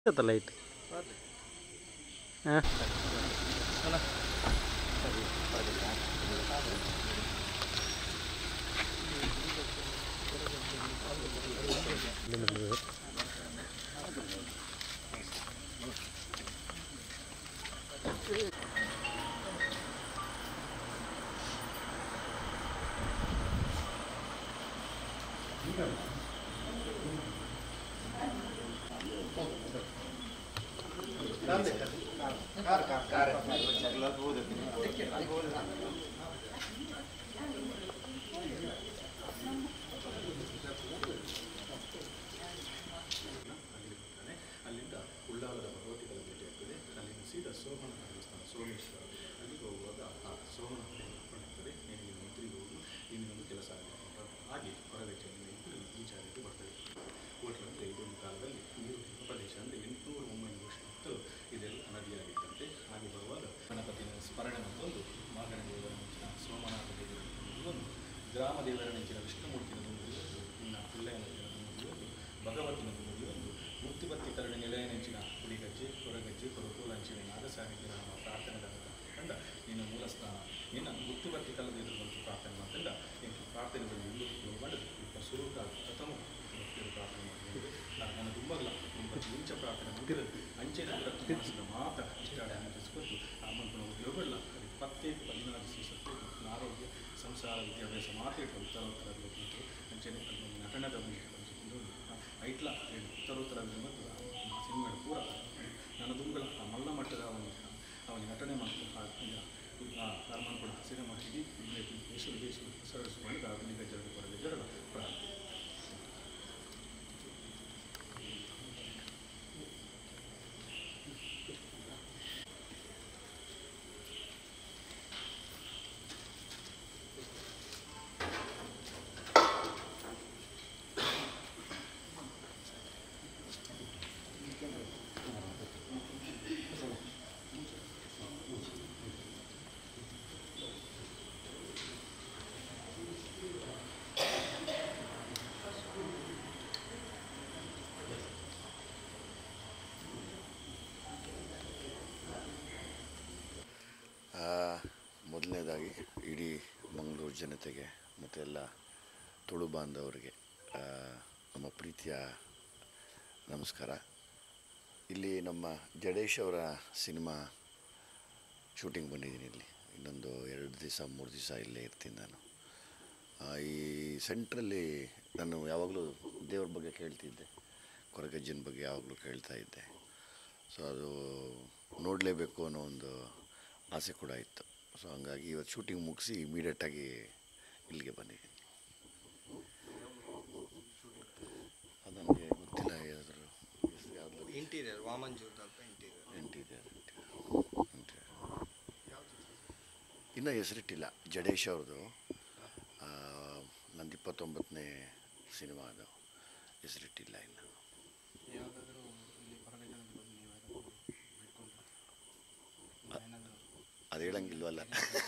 ಗೊತ್ತ ಲೈಟ್ ಹಾಂ ಅಲ್ಲಿಂದ ಉಳ್ಳಾಲದ ಭಗವತಿಗಳ ಭೇಟಿ ಆಗ್ತದೆ ಅಲ್ಲಿಂದ ಸೀದಾ ಸೋಮನ ದೇವಸ್ಥಾನ ಸೋಮೇಶ್ವರ ಅಲ್ಲಿಗೆ ಹೋಗುವಾಗ ಆ ಸೋಮನ ಪಡ್ತಾರೆ ನೀನು ಮಂತ್ರಿ ಹೋಗಿ ಇನ್ನೊಂದು ಕೆಲಸ ಆಗುತ್ತೆ ಹಾಗೆ ಹೊರಗಚ್ಚೆಯಿಂದ ಇಬ್ಬರು ಈ ಜಾಗಕ್ಕೆ ಬರ್ತದೆ ಹೋಟ್ಲಂತೆ ಇದೊಂದು ಕಾಲದಲ್ಲಿ ನೀರು ಪ್ರದೇಶ ಅಂದರೆ ಎಂಟುನೂರು ಒಂಬೈನೂರು ವರ್ಷ ಹೊತ್ತು ಇದೆಲ್ಲ ನದಿಯಾಗಿತ್ತಂತೆ ಹಾಗೆ ಬರುವಾಗ ಗಣಪತಿನ ಸ್ಮರಣೆ ಮತ್ತೊಂದು ಮಾಗಣ ದೇವರ ನೆಂಚಿನ ಸೋಮನಾಥ ದೇವರ ಒಂದು ಗ್ರಾಮ ದೇವರ ನೆಂಚಿನ ವಿಷ್ಣುಮೂರ್ತಿನ ಒಂದು ಇನ್ನು ಪಿಳ್ಳೆಯನ ಒಂದು ಭಗವತಿನ ಒಂದು ಮುಕ್ತಿಬತ್ತಿ ಕರುಣೆ ನಿಲಯ ನೆಂಚಿನ ಹುಡಿಗಜ್ಜೆ ಹೊರಗಜ್ಜೆ ಕೊರಕೋಲಂಚಿನ ನಾಗಸಾಹಿತ್ಯ ನಮ್ಮ ಪ್ರಾರ್ಥನೆ ಕಂಡ ನಿನ್ನ ಮೂಲ ಸ್ನಾನ ನಿನ್ನ ಮುಕ್ತಿಬತ್ತಿ ಕಲ್ಲದ ಒಂದು ಪ್ರಾರ್ಥನೆ ಮಾಡ್ಕೊಂಡ ನಿನ್ನ ಪ್ರಾರ್ಥನೆ ಬಂದು ಇಲ್ಲೂ ಮಾಡಿದ್ರು ಇಪ್ಪ ಸ್ವರೂಪ ಪ್ರಥಮ ಭಕ್ತಿಯರು ಪ್ರಾರ್ಥನೆ ಮಾಡಿದ್ರು ನಾನು ನನ್ನ ತುಂಬಲ್ಲ ತುಂಬ ಮುಂಚೆ ಪ್ರಾರ್ಥನೆ ಮುಗಿರೋದು ಅಂಚೆನ ಮನಸ್ಸಿನ ಮಾತ ಇಷ್ಟ ಅನಿಸ್ಕೊಟ್ಟು ಆ ಮಂತ್ರ ಉದ್ಯೋಗಲ್ಲ ಇಪ್ಪತ್ತೈದು ಹದಿನಾರು ಸತ್ತು ಆರೋಗ್ಯ ಸಂಸಾರ ವಿದ್ಯಾಭ್ಯಾಸ ಮಾತ್ರ ಉತ್ತರ ಉತ್ತರ ಅಂಚೆನೆ ನಟನದ ಐಟ್ಲ ಉತ್ತರೋತ್ತರ ಮತ್ತು ಸಿನಿಮಾ ಪೂರ ನನ್ನ ದುಂಗಳ ಆ ಮಲ್ಲ ಮಟ್ಟದ ಅವನಿಗೆ ಅವನಿಗೆ ನಟನೆ ಮಾಡ್ತು ಆ ಕರ್ಮನ್ ಕೂಡ ಸಿನಿಮಾ ಇಡೀ ದೇಶ ವಿದೇಶ ಸರಿಸಿಕೊಂಡು ಅಭಿನಯ ಜರಡು ಬರಲಿ ಜರಡು ಪ್ರಾರಂಭ ಆ, ಮೊದಲನೇದಾಗಿ ಇಡೀ ಮಂಗಳೂರು ಜನತೆಗೆ ಮತ್ತು ಎಲ್ಲ ತುಳು ಬಾಂಧವರಿಗೆ ಆ, ನಮ್ಮ ಪ್ರೀತಿಯ ನಮಸ್ಕಾರ ಇಲ್ಲಿ ನಮ್ಮ ಜಡೇಶ್ ಅವರ ಸಿನಿಮಾ ಶೂಟಿಂಗ್ ಬಂದಿದ್ದೀನಿ ಇಲ್ಲಿ ಇನ್ನೊಂದು ಎರಡು ದಿವಸ ಮೂರು ದಿವಸ ಇಲ್ಲೇ ಇರ್ತೀನಿ ನಾನು ಆ, ಈ ಸೆಂಟ್ರಲ್ಲಿ ನಾನು ಯಾವಾಗಲೂ ದೇವ್ರ ಬಗ್ಗೆ ಕೇಳ್ತಿದ್ದೆ ಕೊರಗಜ್ಜನ ಬಗ್ಗೆ ಯಾವಾಗಲೂ ಕೇಳ್ತಾ ಇದ್ದೆ ಸೊ ಅದು ನೋಡಲೇಬೇಕು ಅನ್ನೋ ಒಂದು ಆಸೆ ಕೂಡ ಇತ್ತು ಸೊ ಹಂಗಾಗಿ ಇವತ್ತು ಶೂಟಿಂಗ್ ಮುಗಿಸಿ ಇಮಿಡಿಯೇಟಾಗಿ ಇಲ್ಲಿಗೆ ಬಂದಿದ್ದೀನಿ ಅದು ನನಗೆ ಗೊತ್ತಿಲ್ಲ ಯಾವ್ದಾದ್ರು ಯಾವ್ದು ಇಂಟೀರಿಯರ್ ವಾಮಂಜೂರ್ ಅಂತ ಇಂಟೀರಿಯರ್ ಇಂಟೀರಿಯರ್ ಇನ್ನೂ ಹೆಸರಿಟ್ಟಿಲ್ಲ ಜಡೇಶ್ ಅವ್ರದ್ದು ಆ, ನಂದು ಇಪ್ಪತ್ತೊಂಬತ್ತನೇ ಸಿನಿಮಾ ಅದು ಹೆಸರಿಟ್ಟಿಲ್ಲ ಇನ್ನು ಯಾವುದಾದ್ರೂ ಇಲ್ಲಿ ಹೊರಗೆ ಜನರಿಗೆ ಬಂದು ನೀವು ಯಾರಾದ್ರೂ ಬಿಟ್ಕೊಂಡ್ರೆ ಏನಾದರೂ ಅದು ಹೇಳಂಗಿಲ್ವಲ್ಲ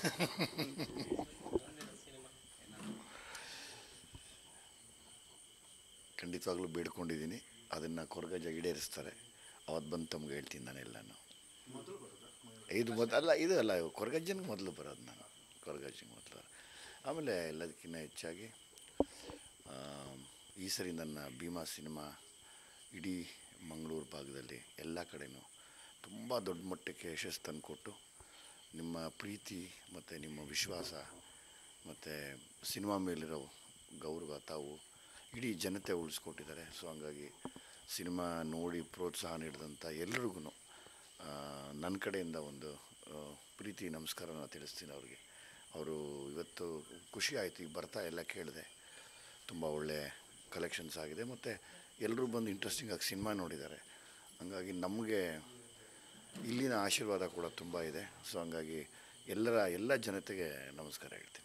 ಖಂಡಿತವಾಗ್ಲೂ ಬೇಡ್ಕೊಂಡಿದ್ದೀನಿ ಅದನ್ನು ಕೊರಗಜ ಈಡೇರಿಸ್ತಾರೆ ಅವತ್ತು ಬಂದು ತಮ್ಗೆ ಹೇಳ್ತೀನಿ ನಾನು ಎಲ್ಲನೂ ಇದು ಮೊದಲು ಅಲ್ಲ ಇದು ಅಲ್ಲ ಕೊರಗಜ್ಜನಿಗೆ ಮೊದಲು ಬರೋದು ನಾನು ಕೊರಗಜ್ಜನಿಗೆ ಮೊದಲು ಆಮೇಲೆ ಎಲ್ಲದಕ್ಕಿಂತ ಹೆಚ್ಚಾಗಿ ಆ, ಈ ಸರಿ ನನ್ನ ಭೀಮಾ ಸಿನಿಮಾ ಇಡೀ ಮಂಗಳೂರು ಭಾಗದಲ್ಲಿ ಎಲ್ಲ ಕಡೆನೂ ತುಂಬ ದೊಡ್ಡ ಮಟ್ಟಕ್ಕೆ ಯಶಸ್ಸು ತಂದುಕೊಟ್ಟು ನಿಮ್ಮ ಪ್ರೀತಿ ಮತ್ತು ನಿಮ್ಮ ವಿಶ್ವಾಸ ಮತ್ತು ಸಿನಿಮಾ ಮೇಲಿರೋ ಗೌರವ ತಾವು ಇಡೀ ಜನತೆ ಉಳಿಸ್ಕೊಟ್ಟಿದ್ದಾರೆ ಸೊ ಹಂಗಾಗಿ ಸಿನಿಮಾ ನೋಡಿ ಪ್ರೋತ್ಸಾಹ ನೀಡಿದಂಥ ಎಲ್ರಿಗೂ ನನ್ನ ಕಡೆಯಿಂದ ಒಂದು ಆ, ಪ್ರೀತಿ ನಮಸ್ಕಾರನ ತಿಳಿಸ್ತೀನಿ ಅವ್ರಿಗೆ ಅವರು ಇವತ್ತು ಖುಷಿ ಆಯಿತು ಈಗ ಬರ್ತಾ ಎಲ್ಲ ಕೇಳಿದೆ ತುಂಬ ಒಳ್ಳೆ ಕಲೆಕ್ಷನ್ಸ್ ಆಗಿದೆ ಮತ್ತು ಎಲ್ಲರೂ ಬಂದು ಇಂಟ್ರೆಸ್ಟಿಂಗಾಗಿ ಸಿನಿಮಾ ನೋಡಿದ್ದಾರೆ ಹಂಗಾಗಿ ನಮಗೆ ಇಲ್ಲಿನ ಆಶೀರ್ವಾದ ಕೂಡ ತುಂಬ ಇದೆ ಸೊ ಹಂಗಾಗಿ ಎಲ್ಲರ ಎಲ್ಲ ಜನತೆಗೆ ನಮಸ್ಕಾರ ಹೇಳ್ತೀನಿ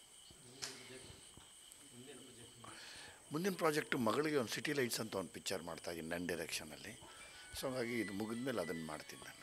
ಮುಂದಿನ ಪ್ರಾಜೆಕ್ಟು ಮಗಳಿಗೆ ಒಂದು ಸಿಟಿ ಲೈಟ್ಸ್ ಅಂತ ಒಂದು ಪಿಕ್ಚರ್ ಮಾಡ್ತಾಯಿದ್ದೀನಿ ನನ್ನ ಡೈರೆಕ್ಷನಲ್ಲಿ ಸೊ ಹಂಗಾಗಿ ಇದು ಮುಗಿದ ಮೇಲೆ ಅದನ್ನು ಮಾಡ್ತೀನಿ ನಾನು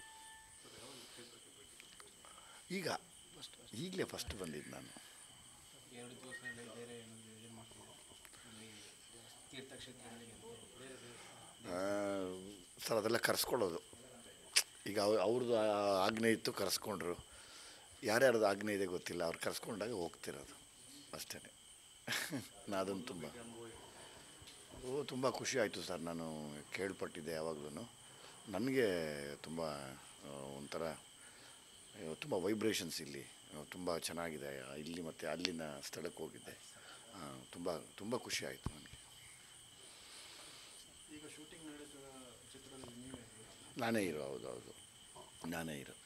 ಈಗ ಈಗಲೇ ಫಸ್ಟ್ ಬಂದಿದ್ದು ನಾನು ಎರಡು ದಿವಸದಲ್ಲಿ ಬೇರೆ ಏನಾದರೂ ಯೋಜನೆ ಮಾಡ್ತಿದ್ದೀರಾ ಇಲ್ಲಿ ತೀರ್ಥಕ್ಷೇತ್ರಗಳಿಗೆ ಅಂತ ಬೇರೆ ಬೇರೆ ಆ, ಸರ್ ಅದೆಲ್ಲ ಕರೆಸ್ಕೊಳ್ಳೋದು ಈಗ ಅವ್ರು ಅವ್ರದ್ದು ಆ- ಆಜ್ಞೆ ಇತ್ತು ಕರೆಸ್ಕೊಂಡ್ರು ಯಾರ್ಯಾರ್ದು ಆಜ್ಞೆ ಇದೆ ಗೊತ್ತಿಲ್ಲ ಅವ್ರು ಕರೆಸ್ಕೊಂಡಾಗ ಹೋಗ್ತಿರೋದು ಅಷ್ಟೇ ನಾ ಅದನ್ನು ತುಂಬ ಓ ತುಂಬ ಖುಷಿ ಆಯಿತು ಸರ್ ನಾನು ಕೇಳ್ಪಟ್ಟಿದ್ದೆ ಯಾವಾಗಲೂ ನನಗೆ ತುಂಬ ಆ, ಒಂಥರ ತುಂಬ ವೈಬ್ರೇಷನ್ಸ್ ಇಲ್ಲಿ ತುಂಬ ಚೆನ್ನಾಗಿದೆ ಇಲ್ಲಿ ಮತ್ತು ಅಲ್ಲಿನ ಸ್ಥಳಕ್ಕೆ ಹೋಗಿದ್ದೆ ತುಂಬ ತುಂಬ ಖುಷಿ ಆಯಿತು ನನಗೆ ಈಗ ಶೂಟಿಂಗ್ ನಡೆದ ಚಿತ್ರದಲ್ಲಿ ನೀವೇ ನಾನೇ ಇರೋ ಹೌದು ಹೌದು ನಾನೇ ಇರೋ